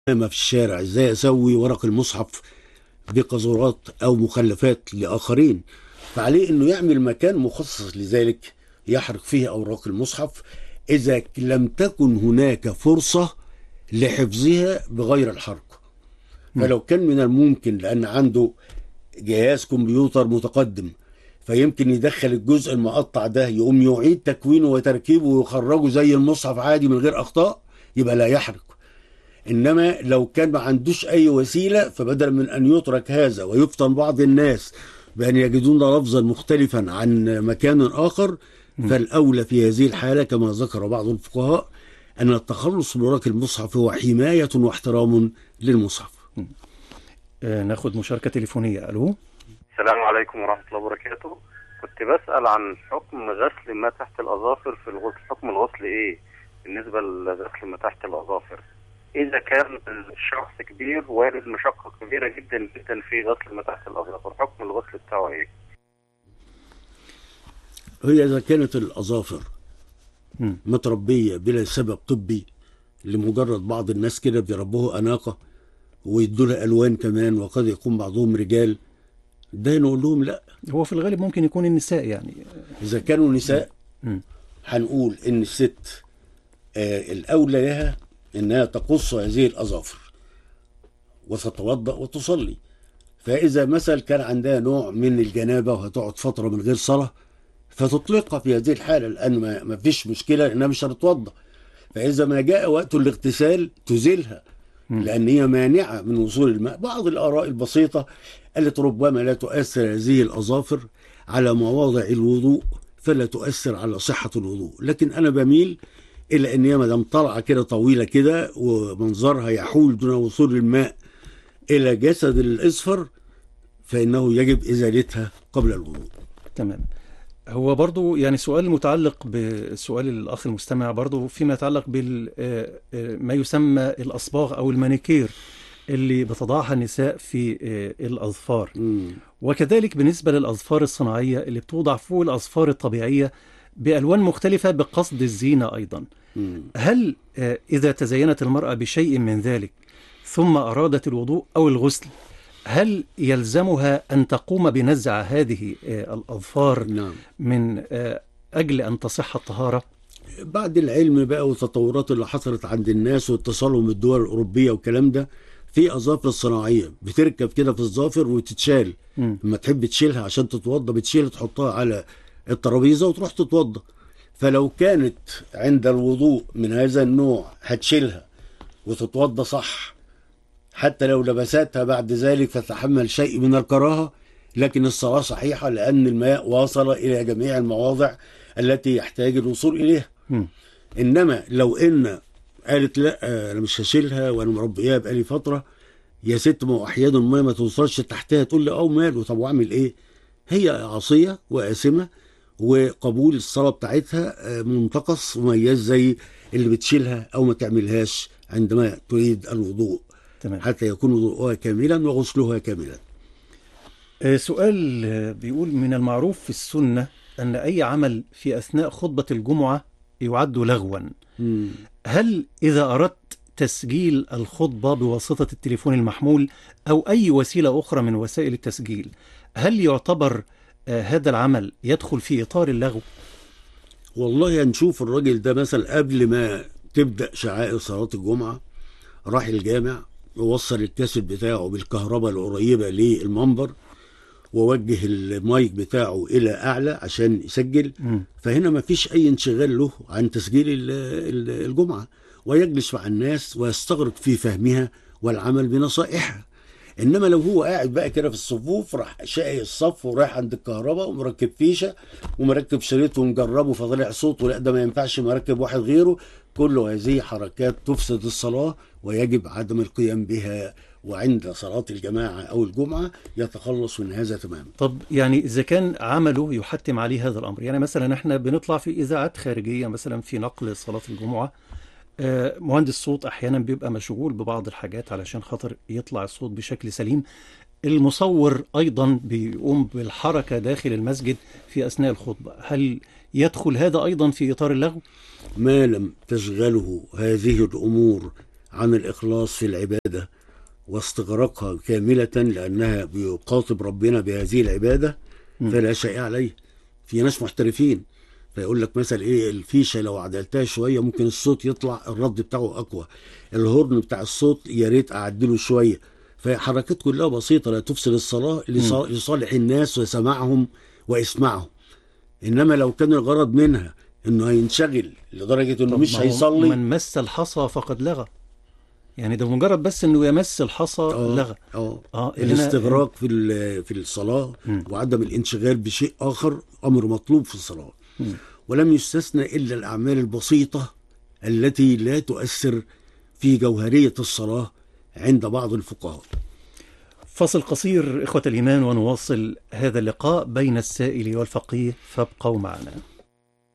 في الشارع ازاي اسوي ورق المصحف بقذورات او مخلفات لاخرين فعليه انه يعمل مكان مخصص لذلك يحرق فيه اوراق المصحف اذا لم تكن هناك فرصه لحفظها بغير الحرق فلو كان من الممكن لان عنده جهاز كمبيوتر متقدم فيمكن يدخل الجزء المقطع ده يقوم يعيد تكوينه وتركيبه ويخرجه زي المصحف عادي من غير اخطاء يبقى لا يحرق انما لو كان ما عندوش اي وسيله فبدل من ان يترك هذا ويفتن بعض الناس بان يجدون لفظا مختلفا عن مكان اخر فالاولى في هذه الحاله كما ذكر بعض الفقهاء ان التخلص من ورق المصحف هو حمايه واحترام للمصحف. آه ناخد مشاركة تليفونية ألو السلام عليكم ورحمة الله وبركاته كنت بسأل عن حكم غسل ما تحت الأظافر في الغسل حكم الغسل إيه بالنسبة لغسل ما تحت الأظافر إذا كان الشخص كبير وارد مشقة كبيرة جدا جدا في غسل ما تحت الأظافر حكم الغسل بتاعه إيه هي اذا كانت الاظافر مم. متربيه بلا سبب طبي لمجرد بعض الناس كده بيربوها اناقه ويدوا لها الوان كمان وقد يكون بعضهم رجال ده نقول لهم لا هو في الغالب ممكن يكون النساء يعني اذا كانوا نساء مم. هنقول ان الست آه الاولى لها انها تقص هذه الاظافر وتتوضا وتصلي فاذا مثلا كان عندها نوع من الجنابه وهتقعد فتره من غير صلاه فتطلقها في هذه الحاله لان ما ما فيش مشكله انها مش هتتوضا فاذا ما جاء وقت الاغتسال تزيلها لان هي مانعه من وصول الماء بعض الاراء البسيطه قالت ربما لا تؤثر هذه الاظافر على مواضع الوضوء فلا تؤثر على صحه الوضوء لكن انا بميل الى ان هي ما دام طالعه كده طويله كده ومنظرها يحول دون وصول الماء الى جسد الاصفر فانه يجب ازالتها قبل الوضوء تمام هو برضو يعني سؤال متعلق بسؤال الأخ المستمع برضو فيما يتعلق بما يسمى الأصباغ أو المانيكير اللي بتضعها النساء في آه، الأظفار مم. وكذلك بالنسبة للأظفار الصناعية اللي بتوضع فوق الأظفار الطبيعية بألوان مختلفة بقصد الزينة أيضا مم. هل آه، إذا تزينت المرأة بشيء من ذلك ثم أرادت الوضوء أو الغسل هل يلزمها أن تقوم بنزع هذه آه، الأظفار نعم من آه، أجل أن تصح الطهارة بعد العلم بقى والتطورات اللي حصلت عند الناس واتصالهم بالدول الأوروبية والكلام ده في أظافر صناعية بتركب كده في الظافر وتتشال مم. لما تحب تشيلها عشان تتوضى بتشيلها تحطها على الترابيزة وتروح تتوضى فلو كانت عند الوضوء من هذا النوع هتشيلها وتتوضى صح حتى لو لبستها بعد ذلك فتحمل شيء من الكراهة لكن الصلاة صحيحة لأن الماء واصل إلى جميع المواضع التي يحتاج الوصول إليها مم. انما لو ان قالت لا آه، انا مش هشيلها وانا مربيها بقالي فتره يا ست ما هو احيانا الميه ما توصلش تحتها تقول لي اه ماله طب واعمل ايه؟ هي عاصيه وآثمه وقبول الصلاه بتاعتها آه، منتقص مميز زي اللي بتشيلها او ما تعملهاش عندما تريد الوضوء تمام حتى يكون وضوءها كاملا وغسلها كاملا. آه، سؤال آه، بيقول من المعروف في السنة أن أي عمل في أثناء خطبة الجمعة يعد لغوا مم. هل إذا أردت تسجيل الخطبة بواسطة التليفون المحمول أو أي وسيلة أخرى من وسائل التسجيل هل يعتبر آه، هذا العمل يدخل في إطار اللغو؟ والله هنشوف الراجل ده مثلا قبل ما تبدأ شعائر صلاة الجمعة راح الجامع ووصل الكاسيت بتاعه بالكهرباء القريبة للمنبر ووجه المايك بتاعه إلى أعلى عشان يسجل مم. فهنا ما فيش أي انشغال له عن تسجيل ال- ال- الجمعة ويجلس مع الناس ويستغرق في فهمها والعمل بنصائحها انما لو هو قاعد بقى كده في الصفوف راح شاقي الصف ورايح عند الكهرباء ومركب فيشه ومركب شريط ومجربه فطلع صوت ولا ده ما ينفعش مركب واحد غيره كل هذه حركات تفسد الصلاه ويجب عدم القيام بها وعند صلاه الجماعه او الجمعه يتخلص من هذا تماما طب يعني إذا كان عمله يحتم عليه هذا الأمر يعني مثلا احنا بنطلع في إذاعات خارجية مثلا في نقل صلاة الجمعة آه، مهندس صوت أحيانا بيبقى مشغول ببعض الحاجات علشان خاطر يطلع الصوت بشكل سليم المصور أيضا بيقوم بالحركة داخل المسجد في أثناء الخطبة هل يدخل هذا أيضا في إطار اللغو؟ ما لم تشغله هذه الامور عن الإخلاص في العبادة واستغراقها كاملة لأنها بيقاطب ربنا بهذه العبادة فلا شيء عليه في ناس محترفين فيقول لك مثلا ايه الفيشه لو عدلتها شويه ممكن الصوت يطلع الرد بتاعه اقوى الهورن بتاع الصوت يا ريت اعدله شويه فحركات كلها بسيطه لا تفسد الصلاه لص- لصالح الناس وسماعهم واسماعهم انما لو كان الغرض منها انه هينشغل لدرجه انه طب مش ما هو هيصلي من مس الحصى فقد لغى يعني ده مجرد بس انه يمس الحصى اه لغى اه اه هنا- الاستغراق في ال- في الصلاه مم. وعدم الانشغال بشيء اخر امر مطلوب في الصلاه مم. ولم يستثنى الا الاعمال البسيطه التي لا تؤثر في جوهريه الصلاه عند بعض الفقهاء فصل قصير إخوة الإيمان ونواصل هذا اللقاء بين السائل والفقيه فابقوا معنا